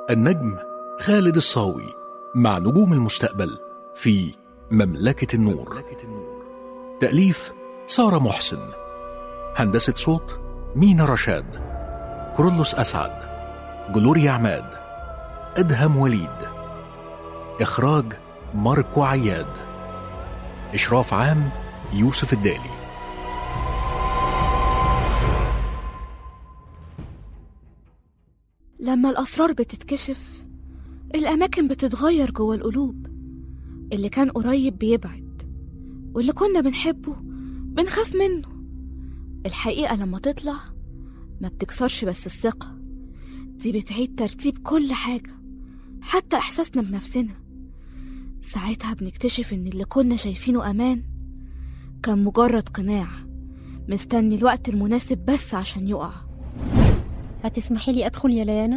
النجم خالد الصاوي مع نجوم المستقبل في مملكة النور تأليف سارة محسن هندسة صوت مينا رشاد كرولوس أسعد جلوريا عماد أدهم وليد إخراج ماركو عياد إشراف عام يوسف الدالي لما الأسرار بتتكشف الأماكن بتتغير جوه القلوب اللي كان قريب بيبعد واللي كنا بنحبه بنخاف منه الحقيقة لما تطلع ما بتكسرش بس الثقة دي بتعيد ترتيب كل حاجة حتى إحساسنا بنفسنا ساعتها بنكتشف إن اللي كنا شايفينه أمان كان مجرد قناع مستني الوقت المناسب بس عشان يقع هتسمحي لي ادخل يا ليانا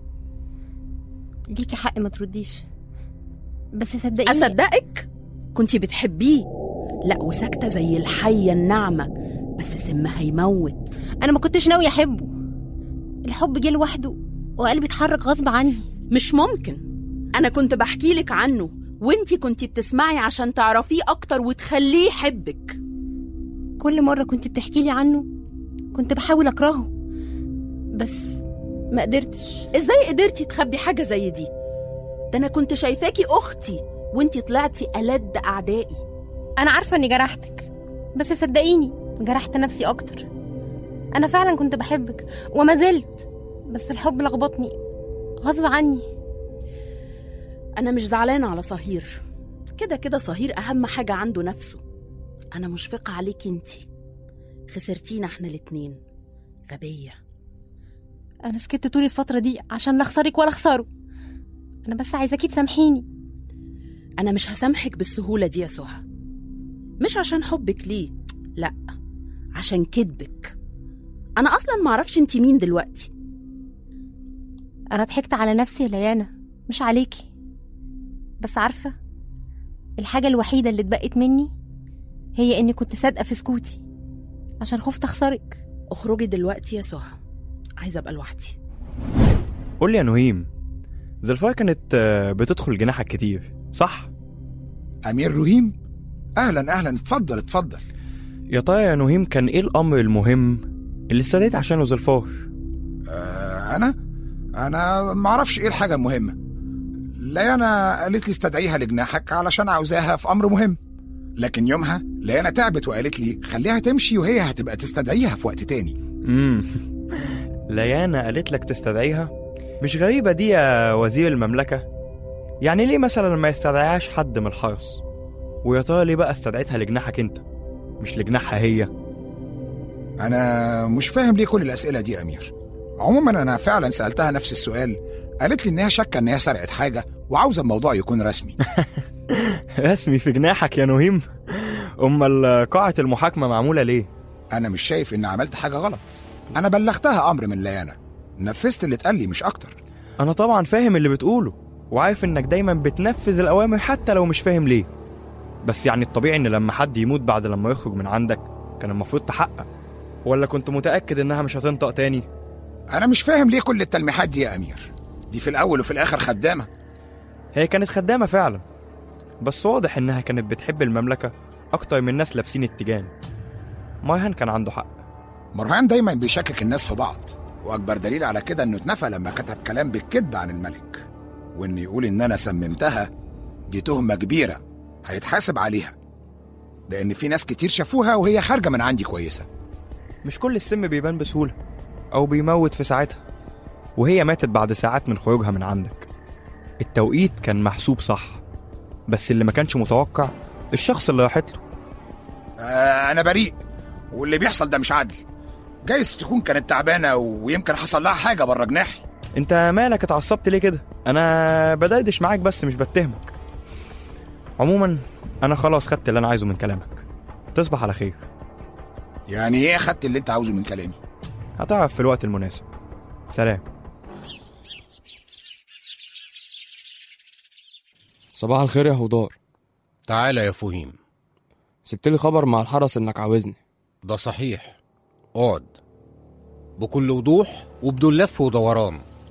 ليكي حق ما ترديش بس صدقيني أصدقك كنتي بتحبيه لا وساكتة زي الحية الناعمة بس سمها يموت انا ما كنتش ناوي احبه الحب جه لوحده وقلبي اتحرك غصب عني مش ممكن أنا كنت بحكي لك عنه وانتي كنتي بتسمعي عشان تعرفيه أكتر وتخليه يحبك كل مرة كنت بتحكي لي عنه كنت بحاول اكرهه بس ما قدرتش ازاي قدرتي تخبي حاجة زي دي ده أنا كنت شايفاكي أختي وانتي طلعتي ألد أعدائي انا عارفة اني جرحتك بس صدقيني جرحت نفسي اكتر انا فعلا كنت بحبك وما زلت بس الحب لخبطني غصب عني أنا مش زعلانة على صهير كده كده صهير أهم حاجة عنده نفسه أنا مشفقة عليك انتي خسرتينا احنا الاتنين غبية انا سكت طول الفترة دي عشان لا اخسرك ولا اخسره انا بس عايزاكي تسامحيني أنا مش هسامحك بالسهولة دي يا سهى مش عشان حبك ليه لأ عشان كدبك أنا أصلا معرفش انتي مين دلوقتي انا ضحكت على نفسي يا ليانا مش عليكي بس عارفة الحاجة الوحيدة اللي اتبقت مني هي اني كنت صادقة في سكوتي عشان خفت اخسرك اخرجي دلوقتي يا سهى عايزة أبقى لوحدي قول لي يا نهيم زلفاية كانت آه، بتدخل جناحك كتير صح؟ أمير رهيم أهلا أهلا اتفضل اتفضل يا ترى يا نهيم كان ايه الامر المهم اللي استدعيت عشانه زلفار؟ آه أنا أنا معرفش إيه الحاجة المهمة ليانا قالت لي استدعيها لجناحك علشان عاوزاها في أمر مهم لكن يومها ليانا تعبت وقالت لي خليها تمشي وهي هتبقى تستدعيها في وقت تاني امم ليانا قالت لك تستدعيها مش غريبة دي يا وزير المملكة يعني ليه مثلا ما يستدعيهاش حد من الحرس ويا ترى ليه بقى استدعيتها لجناحك انت مش لجناحها هي أنا مش فاهم ليه كل الأسئلة دي يا أمير عموما أنا فعلا سألتها نفس السؤال قالت لي إنها شاكة إن هي سرقت حاجة وعاوزة الموضوع يكون رسمي رسمي في جناحك يا نهيم امال قاعة المحاكمة معمولة ليه أنا مش شايف إن عملت حاجة غلط أنا بلغتها أمر من ليانا نفذت اللي اتقال لي مش أكتر انا طبعا فاهم اللي بتقوله وعارف انك دايما بتنفذ الاوامر حتى لو مش فاهم ليه بس يعني الطبيعي ان لما حد يموت بعد لما يخرج من عندك كان المفروض تحقق ولا كنت متأكد انها مش هتنطق تاني أنا مش فاهم ليه كل التلميحات دي يا أمير دي في الأول وفي الآخر خدامة هي كانت خدامة فعلا بس واضح انها كانت بتحب المملكة اكتر من ناس لابسين التيجان مايهان كان عنده حق مرهان دايما بيشكك الناس في بعض واكبر دليل على كده انه اتنفى لما كتب كلام بالكذب عن الملك وان يقول ان انا سممتها دي تهمه كبيره هيتحاسب عليها لان في ناس كتير شافوها وهي خارجه من عندي كويسه مش كل السم بيبان بسهولة أو بيموت في ساعتها وهي ماتت بعد ساعات من خروجها من عندك التوقيت كان محسوب صح بس اللي ما كانش متوقع الشخص اللي راحت له آه انا بريء واللي بيحصل ده مش عدل جايز تكون كانت تعبانه ويمكن حصل لها حاجه بره جناحي انت مالك اتعصبت ليه كده انا بدردش معاك بس مش بتهمك عموما انا خلاص خدت اللي انا عايزه من كلامك تصبح على خير يعني ايه اخدت اللي انت عاوزه من كلامي هتعرف في الوقت المناسب سلام صباح الخير يا هدار تعالى يا فهيم سبت لي خبر مع الحرس انك عاوزني ده صحيح اقعد بكل وضوح وبدون لف ودوران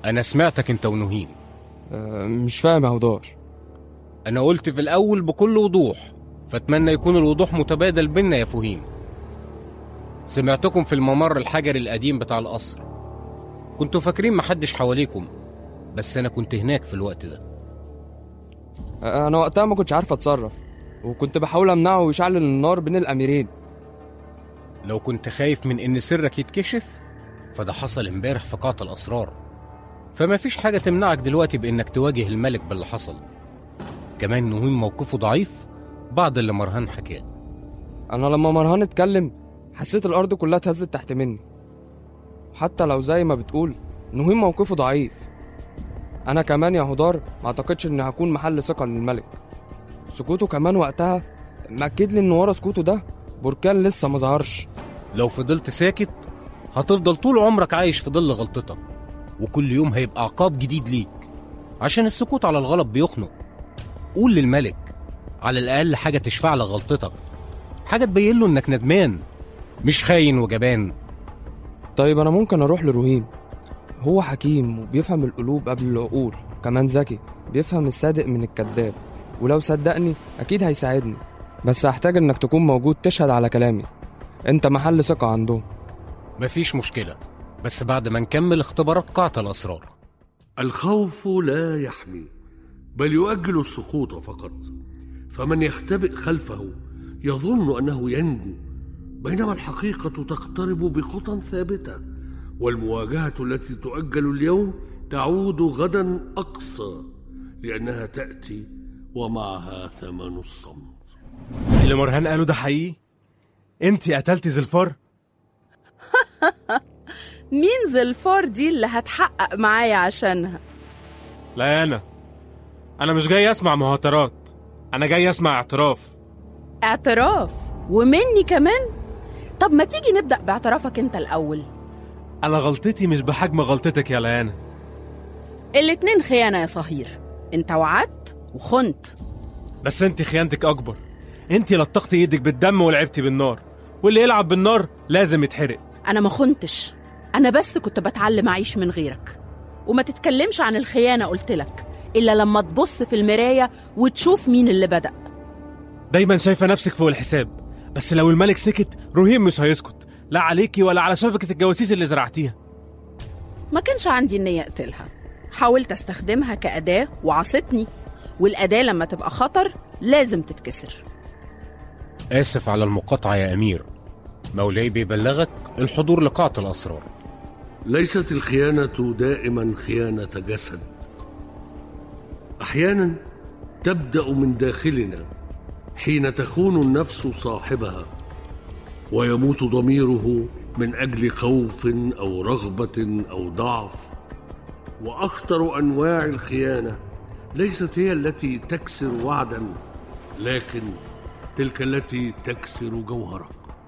أنا سمعتك أنت ونهين أه مش فاهم يا هدار أنا قلت في الأول بكل وضوح فأتمنى يكون الوضوح متبادل بينا يا فهيم سمعتكم في الممر الحجري القديم بتاع القصر كنتوا فاكرين محدش حواليكم بس أنا كنت هناك في الوقت ده أه انا وقتها ما كنتش عارف اتصرف وكنت بحاول امنعه ويشعل النار بين الاميرين لو كنت خايف من إن سرك يتكشف فده حصل امبارح في قاعة الأسرار فما فيش حاجة تمنعك دلوقتي بإنك تواجه الملك باللي حصل كمان نهيم موقفه ضعيف بعد اللي مرهان حكاه انا لما مرهان اتكلم حسيت الارض كلها اتهزت تحت مني حتى لو زي ما بتقول نهيم موقفه ضعيف انا كمان يا هدار ما اعتقدش اني هكون محل ثقه للملك سكوته كمان وقتها مأكد لي ان ورا سكوته ده بركان لسه ما ظهرش لو فضلت ساكت هتفضل طول عمرك عايش في ظل غلطتك وكل يوم هيبقى عقاب جديد ليك عشان السكوت على الغلط بيخنق قول للملك على الأقل حاجة تشفع لك غلطتك حاجة تبين له إنك ندمان مش خاين وجبان طيب انا ممكن اروح لرهيم هو حكيم وبيفهم القلوب قبل العقول كمان ذكي بيفهم الصادق من الكذاب ولو صدقني اكيد هيساعدني بس هحتاج انك تكون موجود تشهد على كلامي انت محل ثقة عندهم مفيش مشكلة بس بعد ما نكمل اختبارات قاعة الأسرار الخوف لا يحمي بل يؤجل السقوط فقط فمن يختبئ خلفه يظن انه ينجو بينما الحقيقه تقترب بخطى ثابته والمواجهه التي تؤجل اليوم تعود غدا اقصى لانها تاتي ومعها ثمن الصمت اللي مرهان قاله ده حقيقي انت قتلتي زلفار مين زلفار دي اللي هتحقق معايا عشانها لا يا انا انا مش جاي اسمع مهاترات انا جاي اسمع اعتراف اعتراف ومني كمان طب ما تيجي نبدأ باعترافك انت الأول انا غلطتي مش بحجم غلطتك يا ليانا الاتنين خيانة يا صهير انت وعدت وخنت بس انت خيانتك اكبر انت لطختي ايدك بالدم ولعبتي بالنار واللي يلعب بالنار لازم يتحرق أنا ما خنتش أنا بس كنت بتعلم أعيش من غيرك وما تتكلمش عن الخيانة قلت لك إلا لما تبص في المراية وتشوف مين اللي بدأ دايما شايفه نفسك فوق الحساب بس لو الملك سكت رهيم مش هيسكت لا عليكي ولا على شبكه الجواسيس اللي زرعتيها ما كانش عندي النية أقتلها حاولت أستخدمها كأداة وعصتني والأداة لما تبقى خطر لازم تتكسر آسف على المقاطعة يا أمير مولاي بيبلغك الحضور لقاعة الأسرار ليست الخيانه دائما خيانه جسد احيانا تبدا من داخلنا حين تخون النفس صاحبها ويموت ضميره من اجل خوف او رغبه او ضعف واخطر انواع الخيانه ليست هي التي تكسر وعدا لكن تلك التي تكسر جوهرك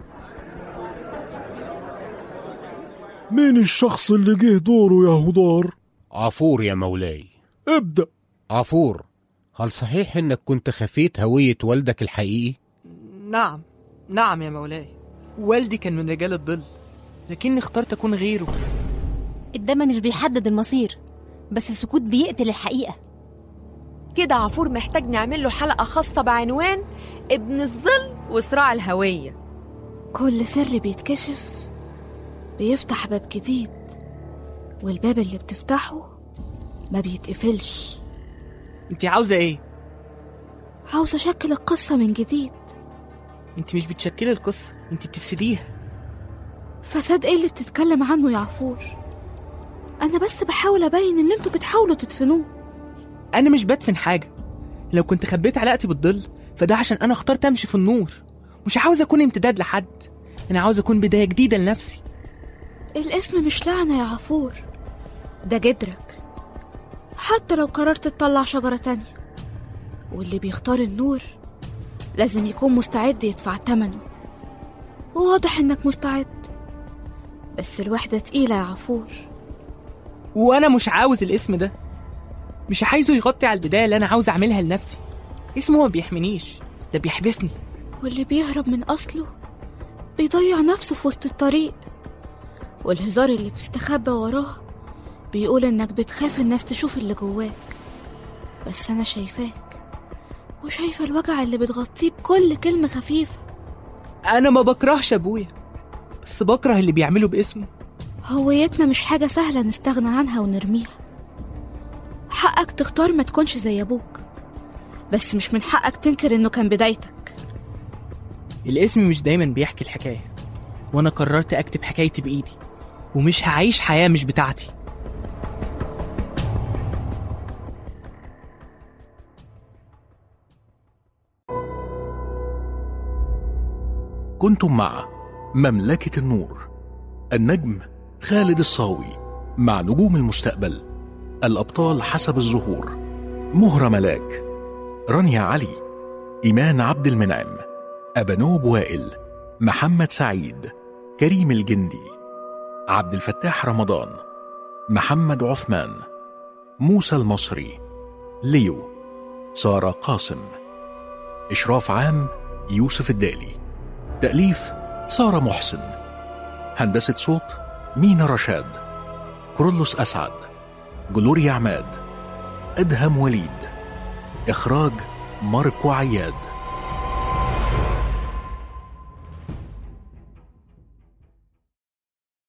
مين الشخص اللي جه دوره يا هدار؟ عفور يا مولاي ابدأ عفور هل صحيح إنك كنت خفيت هوية والدك الحقيقي؟ نعم نعم يا مولاي والدي كان من رجال الظل لكني اخترت أكون غيره الدم مش بيحدد المصير بس السكوت بيقتل الحقيقة كده عفور محتاج نعمل له حلقة خاصة بعنوان ابن الظل وصراع الهوية كل سر بيتكشف بيفتح باب جديد والباب اللي بتفتحه ما بيتقفلش انت عاوزة ايه؟ عاوزة أشكل القصة من جديد انت مش بتشكلي القصة انت بتفسديها فساد ايه اللي بتتكلم عنه يا عفور أنا بس بحاول أبين إن انتوا بتحاولوا تدفنوه انا مش بدفن حاجة لو كنت خبيت علاقتي بالظل فده عشان انا اخترت امشي في النور مش عاوز اكون امتداد لحد انا عاوز اكون بداية جديدة لنفسي الاسم مش لعنة يا عفور ده جدرك حتى لو قررت تطلع شجرة تانية واللي بيختار النور لازم يكون مستعد يدفع تمنه وواضح انك مستعد بس الوحدة تقيلة يا عفور وانا مش عاوز الاسم ده مش عايزه يغطي على البداية اللي انا عاوز اعملها لنفسي اسمه ما بيحمينيش ده بيحبسني واللي بيهرب من أصله بيضيع نفسه في وسط الطريق والهزار اللي بتستخبى وراه بيقول إنك بتخاف الناس تشوف اللي جواك بس أنا شايفاك وشايفة الوجع اللي بتغطيه بكل كلمة خفيفة انا ما بكرهش ابويا بس بكره اللي بيعمله باسمه هويتنا مش حاجة سهلة نستغنى عنها ونرميها حقك تختار ما تكونش زي أبوك بس مش من حقك تنكر إنه كان بدايتك الاسم مش دايما بيحكي الحكايه وانا قررت اكتب حكايتي بايدي ومش هعيش حياه مش بتاعتي كنتم مع مملكة النور النجم خالد الصاوي مع نجوم المستقبل الأبطال حسب الظهور مهرة ملاك رانيا علي إيمان عبد المنعم أبنوب وائل محمد سعيد كريم الجندي عبد الفتاح رمضان محمد عثمان موسى المصري ليو سارة قاسم إشراف عام يوسف الدالي تأليف سارة محسن هندسة صوت مينا رشاد كرولوس أسعد جلوريا عماد أدهم وليد إخراج ماركو عياد